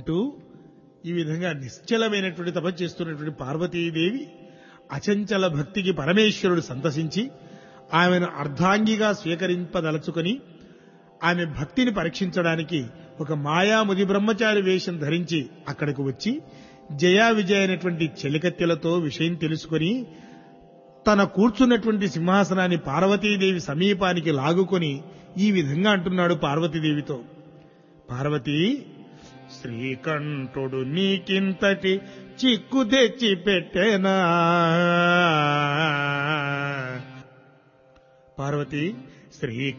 అంటూ ఈ విధంగా నిశ్చలమైనటువంటి తపస్సు చేస్తున్నటువంటి పార్వతీదేవి అచంచల భక్తికి పరమేశ్వరుడు సంతసించి ఆమెను అర్ధాంగిగా స్వీకరింపదలుచుకొని ఆమె భక్తిని పరీక్షించడానికి ఒక మాయాముది బ్రహ్మచారి వేషం ధరించి అక్కడికి వచ్చి జయా విజయ అయినటువంటి చెలికత్తెలతో విషయం తెలుసుకొని తన కూర్చున్నటువంటి సింహాసనాన్ని పార్వతీదేవి సమీపానికి లాగుకొని ఈ విధంగా అంటున్నాడు పార్వతీదేవితో పార్వతీ శ్రీకంఠుడు నీకింతటి చిక్కు తెచ్చి పెట్టేనా పార్వతి శ్రీ